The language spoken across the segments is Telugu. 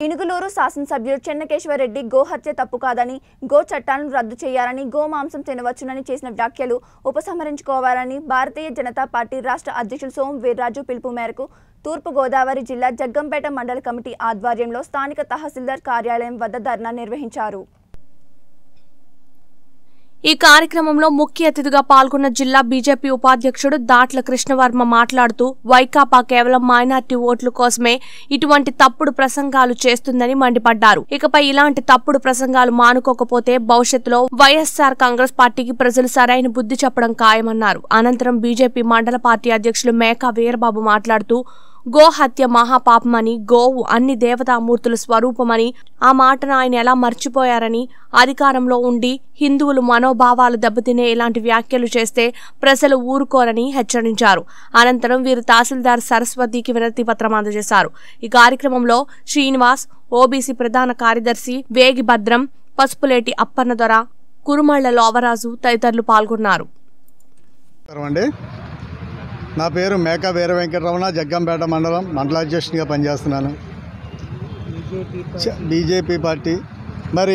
ఇనుగులూరు శాసనసభ్యుడు చెన్నకేశ్వరరెడ్డి గోహత్య తప్పు కాదని గో చట్టాలను రద్దు చేయాలని గో మాంసం తినవచ్చునని చేసిన వ్యాఖ్యలు ఉపసంహరించుకోవాలని భారతీయ జనతా పార్టీ రాష్ట్ర అధ్యక్షులు సోము వీర్రాజు పిలుపు మేరకు తూర్పు గోదావరి జిల్లా జగ్గంపేట మండల కమిటీ ఆధ్వర్యంలో స్థానిక తహసీల్దార్ కార్యాలయం వద్ద ధర్నా నిర్వహించారు ఈ కార్యక్రమంలో ముఖ్య అతిథిగా పాల్గొన్న జిల్లా బీజేపీ ఉపాధ్యక్షుడు దాట్ల కృష్ణవర్మ మాట్లాడుతూ వైకాపా కేవలం మైనార్టీ ఓట్ల కోసమే ఇటువంటి తప్పుడు ప్రసంగాలు చేస్తుందని మండిపడ్డారు ఇకపై ఇలాంటి తప్పుడు ప్రసంగాలు మానుకోకపోతే భవిష్యత్తులో వైఎస్సార్ కాంగ్రెస్ పార్టీకి ప్రజలు సరైన బుద్ధి చెప్పడం ఖాయమన్నారు అనంతరం బీజేపీ మండల పార్టీ అధ్యక్షులు మేకా వీరబాబు మాట్లాడుతూ గోహత్య మహాపాపమని గోవు అన్ని దేవతామూర్తుల స్వరూపమని ఆ మాటను ఆయన ఎలా మర్చిపోయారని అధికారంలో ఉండి హిందువులు మనోభావాలు దెబ్బతినే ఇలాంటి వ్యాఖ్యలు చేస్తే ప్రజలు ఊరుకోరని హెచ్చరించారు అనంతరం వీరు తహసీల్దార్ సరస్వతికి వినతి పత్రం అందజేశారు ఈ కార్యక్రమంలో శ్రీనివాస్ ఓబీసీ ప్రధాన కార్యదర్శి వేగి భద్రం పసుపులేటి అప్పన్న దొర కురుమళ్ల లోవరాజు తదితరులు పాల్గొన్నారు నమస్కారం అండి నా పేరు మేకా వీర వెంకటరమణ జగ్గంపేట మండలం మండలాధ్యక్షునిగా పనిచేస్తున్నాను చ- బీజేపీ పార్టీ మరి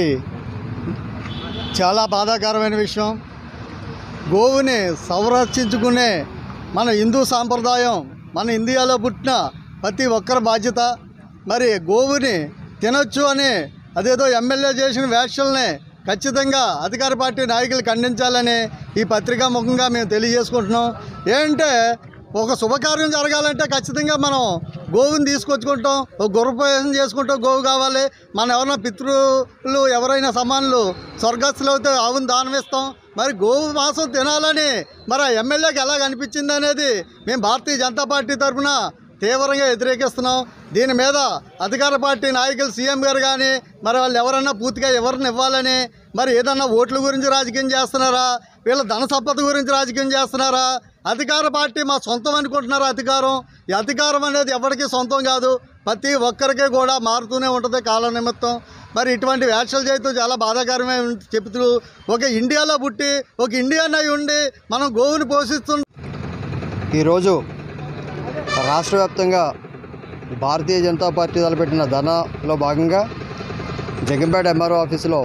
చాలా బాధాకరమైన విషయం గోవుని సంరక్షించుకునే మన హిందూ సాంప్రదాయం మన ఇండియాలో పుట్టిన ప్రతి ఒక్కరి బాధ్యత మరి గోవుని తినొచ్చు అని అదేదో ఎమ్మెల్యే చేసిన వ్యాఖ్యల్ని ఖచ్చితంగా అధికార పార్టీ నాయకులు ఖండించాలని ఈ పత్రికా ముఖంగా మేము తెలియజేసుకుంటున్నాం ఏంటంటే ఒక శుభకార్యం జరగాలంటే ఖచ్చితంగా మనం గోవుని తీసుకొచ్చుకుంటాం ఒక గుర్రప్రవేశం చేసుకుంటాం గోవు కావాలి మన ఎవరైనా పితృలు ఎవరైనా సమానులు స్వర్గస్థులు అయితే ఆవును దానం ఇస్తాం మరి గోవు మాంసం తినాలని మరి ఆ ఎమ్మెల్యేకి ఎలా కనిపించింది అనేది మేము భారతీయ జనతా పార్టీ తరఫున తీవ్రంగా వ్యతిరేకిస్తున్నాం దీని మీద అధికార పార్టీ నాయకులు సీఎం గారు కానీ మరి వాళ్ళు ఎవరన్నా పూర్తిగా ఎవరిని ఇవ్వాలని మరి ఏదన్నా ఓట్ల గురించి రాజకీయం చేస్తున్నారా వీళ్ళ ధన సంపద గురించి రాజకీయం చేస్తున్నారా అధికార పార్టీ మా సొంతం అనుకుంటున్నారా అధికారం ఈ అధికారం అనేది ఎవరికీ సొంతం కాదు ప్రతి ఒక్కరికి కూడా మారుతూనే ఉంటుంది కాల నిమిత్తం మరి ఇటువంటి వ్యాఖ్యలు చేయటం చాలా బాధాకరమే ఉం- చెబుతూ ఒక ఇండియాలో పుట్టి ఒక ఇండియన్ అయి ఉండి మనం గోవుని పోషిస్తు ఈరోజు రాష్ట్ర వ్యాప్తంగా భారతీయ జనతా పార్టీ తలపెట్టిన ధర్నాలో భాగంగా జగంపేట ఎంఆర్ఓ ఆఫీసులో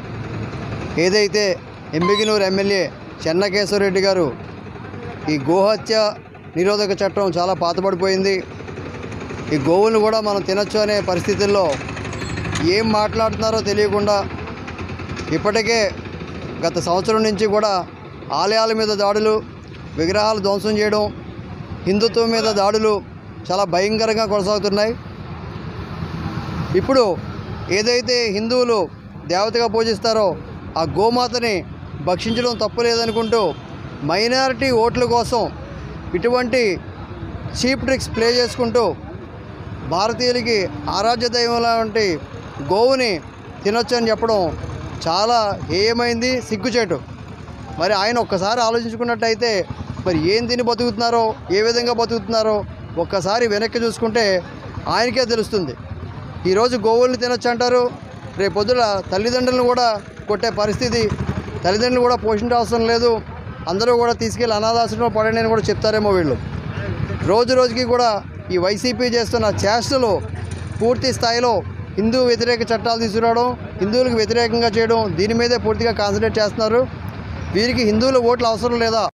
ఏదైతే ఎంబిగినూరు ఎమ్మెల్యే చెన్నకేశ్వరరెడ్డి గారు ఈ గోహత్య నిరోధక చట్టం చాలా పాతపడిపోయింది ఈ గోవులను కూడా మనం తినొచ్చు అనే పరిస్థితుల్లో ఏం మాట్లాడుతున్నారో తెలియకుండా ఇప్పటికే గత సంవత్సరం నుంచి కూడా ఆలయాల మీద దాడులు విగ్రహాలు ధ్వంసం చేయడం హిందుత్వం మీద దాడులు చాలా భయంకరంగా కొనసాగుతున్నాయి ఇప్పుడు ఏదైతే హిందువులు దేవతగా పూజిస్తారో ఆ గోమాతని భక్షించడం తప్పులేదనుకుంటూ మైనారిటీ ఓట్ల కోసం ఇటువంటి చీప్ ట్రిక్స్ ప్లే చేసుకుంటూ భారతీయులకి ఆరాధ్య దైవం లాంటి గోవుని తినొచ్చు అని చెప్పడం చాలా హేయమైంది సిగ్గుచేటు మరి ఆయన ఒక్కసారి ఆలోచించుకున్నట్టయితే మరి ఏం తిని బతుకుతున్నారో ఏ విధంగా బతుకుతున్నారో ఒక్కసారి వెనక్కి చూసుకుంటే ఆయనకే తెలుస్తుంది ఈరోజు గోవుల్ని తినొచ్చు అంటారు రేపు పొద్దున తల్లిదండ్రులను కూడా కొట్టే పరిస్థితి తల్లిదండ్రులు కూడా పోషించాల్సిన లేదు అందరూ కూడా తీసుకెళ్ళి అనాథాశ్రమంలో పడండి అని కూడా చెప్తారేమో వీళ్ళు రోజు రోజుకి కూడా ఈ వైసీపీ చేస్తున్న చేష్టలు పూర్తి స్థాయిలో హిందూ వ్యతిరేక చట్టాలు తీసుకురావడం హిందువులకు వ్యతిరేకంగా చేయడం దీని మీదే పూర్తిగా కాన్సన్ట్రేట్ చేస్తున్నారు వీరికి హిందువుల ఓట్లు అవసరం లేదా